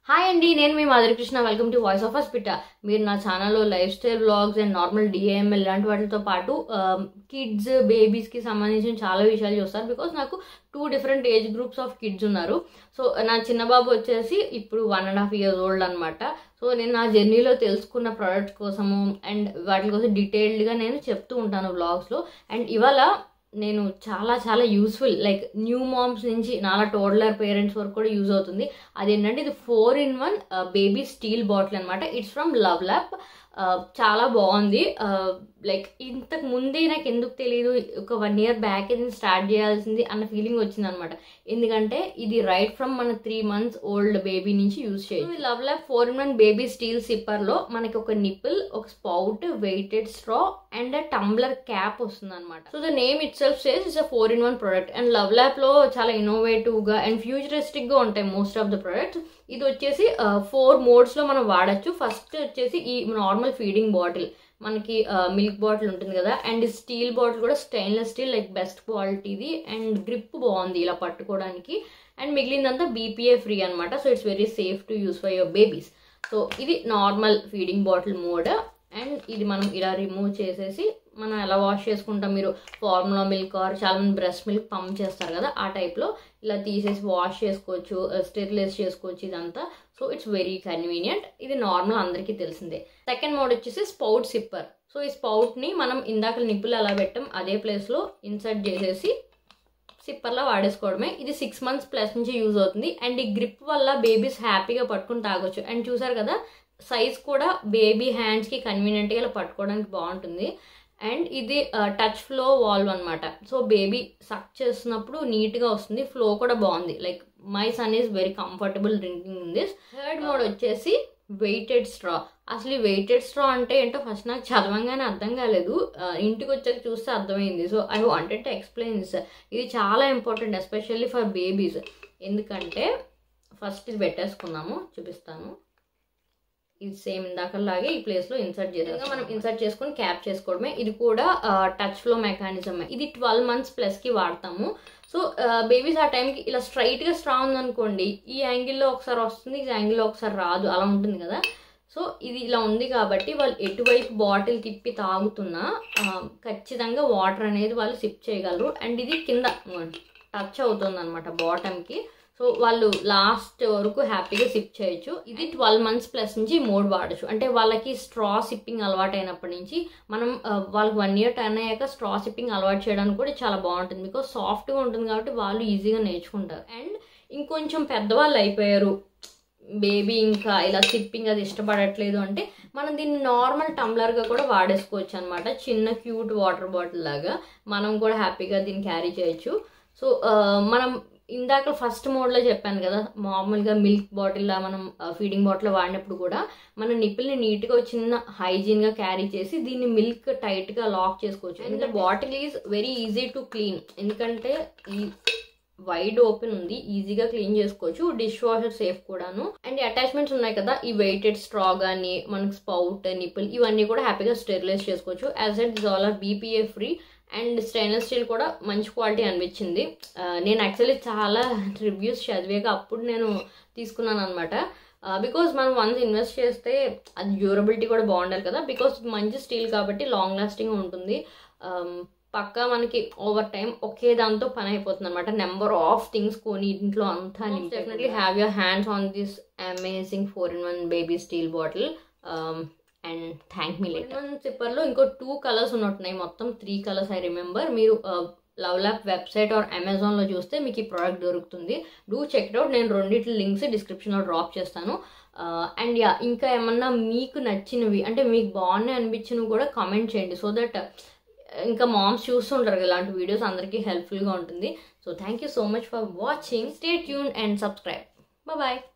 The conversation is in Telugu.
హాయ్ అండి నేను మీ Madhuri Krishna welcome to voice of hospital మీరు నా ఛానల్లో lifestyle blogs and normal DIML ఇలాంటి వాటితో పాటు కిడ్స్ బేబీస్కి సంబంధించిన చాలా విషయాలు చూస్తారు బికాస్ నాకు two different age groups of kids ఉన్నారు సో నా చిన్న బాబు వచ్చేసి ఇప్పుడు one and half years old అనమాట సో నేను నా జర్నీలో తెలుసుకున్న ప్రోడక్ట్స్ కోసము అండ్ వాటి కోసం డీటెయిల్డ్గా నేను చెప్తూ ఉంటాను వ్లాగ్స్లో అండ్ ఇవాళ నేను చాలా చాలా యూస్ఫుల్ లైక్ న్యూ మామ్స్ నుంచి నాలా టోడ్లర్ పేరెంట్స్ వరకు కూడా యూజ్ అవుతుంది అదేంటంటే ఇది four in one baby steel bottle అనమాట ఇట్స్ ఫ్రమ్ లవ్ ల్యాప్ చాలా బాగుంది లైక్ ఇంతకు ముందే నాకు ఎందుకు తెలియదు ఒక వన్ ఇయర్ బ్యాక్ నేను స్టార్ట్ చేయాల్సింది అన్న ఫీలింగ్ వచ్చింది అనమాట ఎందుకంటే ఇది రైట్ ఫ్రమ్ మన త్రీ మంత్స్ ఓల్డ్ బేబీ నుంచి యూజ్ చేయొచ్చు LuvLap four in one baby steel సిప్పర్లో మనకి ఒక నిప్పుల్ ఒక spout weighted straw and tumbler cap వస్తుంది అనమాట so the name it self says is a four in one product and లవ్ ల్యాబ్లో చాలా ఇన్నోవేటివ్గా అండ్ ఫ్యూచరిస్టిక్గా ఉంటాయి మోస్ట్ ఆఫ్ ద ప్రొడక్ట్స్ ఇది వచ్చేసి ఫోర్ మోడ్స్లో మనం వాడచ్చు ఫస్ట్ వచ్చేసి ఈ నార్మల్ ఫీడింగ్ బాటిల్ మనకి మిల్క్ బాటిల్ ఉంటుంది కదా అండ్ స్టీల్ బాటిల్ కూడా స్టెయిన్లెస్ స్టీల్ లైక్ బెస్ట్ క్వాలిటీది అండ్ గ్రిప్ బాగుంది ఇలా పట్టుకోవడానికి అండ్ మిగిలిందంతా బీపీఏ ఫ్రీ అనమాట so it's very safe to use for your babies so ఇది normal feeding bottle mode and ఇది మనం ఇలా రిమూవ్ చేసేసి మనం ఎలా వాష్ చేసుకుంటాం మీరు ఫార్ములా మిల్క్ ఆర్ చాలా మంది బ్రెస్ట్ మిల్క్ పంప్ చేస్తారు కదా ఆ టైప్లో ఇలా తీసేసి వాష్ చేసుకోవచ్చు స్టెరిలైజ్ చేసుకోవచ్చు ఇదంతా సో ఇట్స్ వెరీ కన్వీనియంట్ ఇది నార్మల్ అందరికీ తెలిసిందే సెకండ్ మోడ్ వచ్చేసి స్పౌట్ సిప్పర్ సో ఈ స్పౌట్ని మనం ఇందాక నిప్పులు ఎలా పెట్టాం అదే ప్లేస్లో ఇన్సర్ట్ చేసేసి సిప్పర్లా వాడేసుకోవడమే ఇది సిక్స్ మంత్స్ ప్లస్ నుంచి యూజ్ అవుతుంది అండ్ ఈ గ్రిప్ వల్ల బేబీస్ హ్యాపీగా పట్టుకుని తాగొచ్చు అండ్ చూసారు కదా సైజ్ కూడా బేబీ హ్యాండ్స్కి కన్వీనియంట్గా ఇలా పట్టుకోవడానికి బాగుంటుంది అండ్ ఇది టచ్ ఫ్లో వాల్వ్ అనమాట సో బేబీ సక్ చేస్తున్నప్పుడు నీట్గా వస్తుంది ఫ్లో కూడా బాగుంది like my son is very comfortable drinking in this third mode వచ్చేసి వెయిటెడ్ స్ట్రా అసలు ఈ వెయిటెడ్ స్ట్రా అంటే ఏంటో ఫస్ట్ నాకు చదవంగానే అర్థం కాలేదు ఇంటికి వచ్చాక చూస్తే అర్థమైంది so I wanted to explain this ఇది చాలా ఇంపార్టెంట్ ఎస్పెషల్లీ ఫర్ బేబీస్ ఎందుకంటే ఫస్ట్ ఇది పెట్టేసుకున్నాము చూపిస్తాను ఇది సేమ్ ఇందాకలాగే ఈ ప్లేస్లో ఇన్సర్ట్ చేసాక మనం ఇన్సర్ట్ చేసుకుని క్యాప్ చేసుకోవడమే ఇది కూడా టచ్ ఫ్లో మెకానిజం ఇది ట్వెల్వ్ మంత్స్ ప్లస్కి వాడతాము సో బేబీస్ ఆ టైంకి ఇలా స్ట్రైట్గా స్ట్రా ఉందనుకోండి ఈ యాంగిల్లో ఒకసారి వస్తుంది ఈ యాంగిల్లో ఒకసారి రాదు అలా ఉంటుంది కదా సో ఇది ఇలా ఉంది కాబట్టి వాళ్ళు ఎటువైపు బాటిల్ తిప్పి తాగుతున్నా ఖచ్చితంగా వాటర్ అనేది వాళ్ళు సిప్ చేయగలరు అండ్ ఇది కింద టచ్ అవుతుంది అనమాట బాటమ్కి సో వాళ్ళు లాస్ట్ వరకు హ్యాపీగా సిప్ చేయొచ్చు ఇది ట్వెల్వ్ మంత్స్ ప్లస్ నుంచి మోడ్ వాడచ్చు అంటే వాళ్ళకి స్ట్రా సిప్పింగ్ అలవాటు అయినప్పటి నుంచి మనం వాళ్ళకి వన్ ఇయర్ టర్న్ అయ్యాక స్ట్రా సిప్పింగ్ అలవాటు చేయడానికి కూడా చాలా బాగుంటుంది బికాస్ సాఫ్ట్గా ఉంటుంది కాబట్టి వాళ్ళు ఈజీగా నేర్చుకుంటారు అండ్ ఇంకొంచెం పెద్దవాళ్ళు అయిపోయారు బేబీ ఇంకా ఇలా సిప్పింగ్ అది ఇష్టపడట్లేదు అంటే మనం దీన్ని నార్మల్ టంబ్లర్గా కూడా వాడేసుకోవచ్చు అనమాట చిన్న క్యూట్ వాటర్ బాటిల్ లాగా మనం కూడా హ్యాపీగా దీన్ని క్యారీ చేయొచ్చు సో మనం ఇందాక ఫస్ట్ మోడ్లో చెప్పాను కదా మామూలుగా మిల్క్ బాటిల్లా మనం ఫీడింగ్ బాటిల్ వాడినప్పుడు కూడా మన నిప్పుల్ని నీట్గా చిన్న హైజీన్గా క్యారీ చేసి దీన్ని మిల్క్ టైట్గా లాక్ చేసుకోవచ్చు and bottle is very easy to clean ఎందుకంటే ఈ వైడ్ ఓపెన్ ఉంది ఈజీగా క్లీన్ చేసుకోవచ్చు డిష్ వాషర్ సేఫ్ కూడాను అండ్ అటాచ్మెంట్స్ ఉన్నాయి కదా ఈ వెయిటెడ్ స్ట్రా కానీ మనకి స్పౌట్ నిప్పుల్ ఇవన్నీ కూడా హ్యాపీగా స్టెరిలైజ్ చేసుకోవచ్చు as at this all are BPA free and stainless steel కూడా మంచి క్వాలిటీ అనిపించింది నేను యాక్చువల్లీ చాలా రివ్యూస్ చదివాక అప్పుడు నేను తీసుకున్నాను అనమాట బికాజ్ మనం వన్స్ ఇన్వెస్ట్ చేస్తే అది డ్యూరబిలిటీ కూడా బాగుండాలి కదా బికాజ్ మంచి స్టీల్ కాబట్టి లాంగ్ లాస్టింగ్ ఉంటుంది పక్కా మనకి ఓవర్ టైం ఒకే దాంతో పని అయిపోతుంది అనమాట నెంబర్ ఆఫ్ థింగ్స్ కొని ఇంట్లో అంతా definitely have your hands on this amazing four in one baby steel bottle and thank me later one సిప్పర్లో ఇంకో టూ కలర్స్ ఉన్నట్టున్నాయి మొత్తం త్రీ కలర్స్ ఐ రిమెంబర్ మీరు లవ్ ల్యాప్ వెబ్సైట్ ఆర్ అమెజాన్లో చూస్తే మీకు ఈ ప్రోడక్ట్ దొరుకుతుంది డూ చెక్ అవుట్ నేను రెండింటి లింక్స్ డిస్క్రిప్షన్లో డ్రాప్ చేస్తాను అండ్ యా ఇంకా ఏమన్నా మీకు నచ్చినవి అంటే మీకు బాగున్నాయి అనిపించినవి కూడా కామెంట్ చేయండి సో దట్ ఇంకా మామ్స్ చూస్తుంటారు ఇలాంటి వీడియోస్ అందరికీ హెల్ప్ఫుల్గా ఉంటుంది so thank you so much for watching stay tuned and subscribe bye